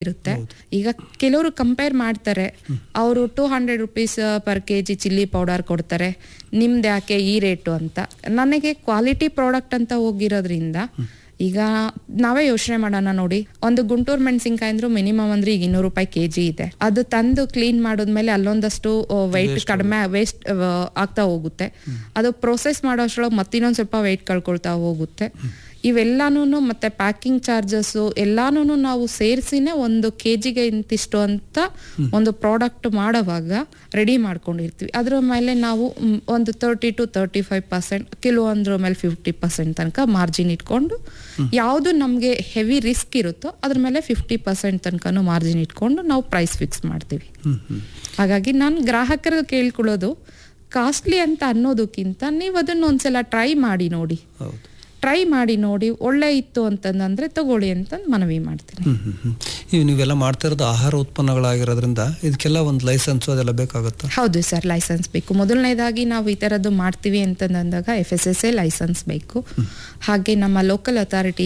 ಇರುತ್ತೆ ಈಗ ಕೆಲವರು ಕಂಪೇರ್ ಮಾಡ್ತಾರೆ ಅವರು two hundred rupees per K G chilli powder ಕೊಡ್ತಾರೆ ನಿಮ್ದು ಯಾಕೆ ಈ ರೇಟು ಅಂತ ನನಗೆ ಕ್ವಾಲಿಟಿ ಪ್ರಾಡಕ್ಟ್ ಅಂತ ಹೋಗಿರೋದ್ರಿಂದ ಈಗ ನಾವೇ ಯೋಚನೆ ಮಾಡೋಣ ನೋಡಿ ಒಂದು ಗುಂಟೂರು ಮೆಣಸಿನ್ಕಾಯಿ ಅಂದ್ರೂ ಮಿನಿಮಮ್ ಅಂದ್ರೆ ಈಗ ಇನ್ನೂರು ರೂಪಾಯಿ ಕೆ ಜಿ ಇದೆ ಅದು ತಂದು ಕ್ಲೀನ್ ಮಾಡಿದ್ಮೇಲೆ ಅಲ್ಲೊಂದಷ್ಟು ವೆಯ್ಟ್ ಕಡಿಮೆ ವೇಸ್ಟ್ ಆಗ್ತಾ ಹೋಗುತ್ತೆ ಅದು ಪ್ರೊಸೆಸ್ ಮಾಡೋ ಅಷ್ಟರೊಳಗೆ ಮತ್ತಿನ್ನೊಂದು ಸ್ವಲ್ಪ ವೆಯ್ಟ್ ಕಳ್ಕೊಳ್ತಾ ಹೋಗುತ್ತೆ ಇವೆಲ್ಲಾನು ಮತ್ತೆ ಪ್ಯಾಕಿಂಗ್ ಚಾರ್ಜಸ್ಸು ಎಲ್ಲಾನು ನಾವು ಸೇರಿಸಿನೇ ಒಂದು ಕೆ ಜಿಗೆ ಇಂತಿಷ್ಟು ಅಂತ ಒಂದು ಪ್ರಾಡಕ್ಟ್ ಮಾಡೋವಾಗ ರೆಡಿ ಮಾಡ್ಕೊಂಡಿರ್ತೀವಿ ಅದ್ರ ಮೇಲೆ ನಾವು ಮ್, ಒಂದು thirty two thirty five percent ಕೆಲವೊಂದ್ರ ಮೇಲೆ ಫಿಫ್ಟಿ ಪರ್ಸೆಂಟ್ ತನಕ ಮಾರ್ಜಿನ್ ಇಟ್ಕೊಂಡು ಯಾವುದು ನಮಗೆ ಹೆವಿ ರಿಸ್ಕ್ ಇರುತ್ತೋ ಅದ್ರ ಮೇಲೆ ಫಿಫ್ಟಿ ಪರ್ಸೆಂಟ್ ತನಕನೂ ಮಾರ್ಜಿನ್ ಇಟ್ಕೊಂಡು ನಾವು ಪ್ರೈಸ್ ಫಿಕ್ಸ್ ಮಾಡ್ತೀವಿ ಹ್ಮ್ ಹ್ಮ್ ಹಾಗಾಗಿ ನಾನು ಗ್ರಾಹಕರಿಗೆ ಕೇಳ್ಕೊಳ್ಳೋದು ಕಾಸ್ಟ್ಲಿ ಅಂತ ಅನ್ನೋದಕ್ಕಿಂತ ನೀವು ಅದನ್ನ ಒಂದ್ಸಲ ಟ್ರೈ ಮಾಡಿ ನೋಡಿ ಹೌದು ಟ್ರೈ ಮಾಡಿ ನೋಡಿ ಒಳ್ಳೆ ಇತ್ತು ಅಂತಂದ್ರೆ ತಗೊಳ್ಳಿ ಅಂತ ಮನವಿ ಮಾಡ್ತೀನಿ ಹ್ಮ್ ಹ್ಮ್ ಹ್ಮ್ ಈಗ ನೀವೆಲ್ಲ ಮಾಡ್ತಾ ಇರೋದು ಆಹಾರ ಉತ್ಪನ್ನಗಳಾಗಿರೋದ್ರಿಂದ ಇದಕ್ಕೆಲ್ಲ ಒಂದು ಲೈಸೆನ್ಸು ಅದೆಲ್ಲ ಬೇಕಾಗುತ್ತಾ ಹೌದು ಸರ್ ಲೈಸೆನ್ಸ್ ಬೇಕು ಮೊದಲನೇದಾಗಿ ನಾವು ಈ ಥರದ್ದು ಮಾಡ್ತೀವಿ ಅಂತಂದಾಗ F S S A licence ಬೇಕು ಹಾಗೆ ನಮ್ಮ ಲೋಕಲ್ ಅಥಾರಿಟಿ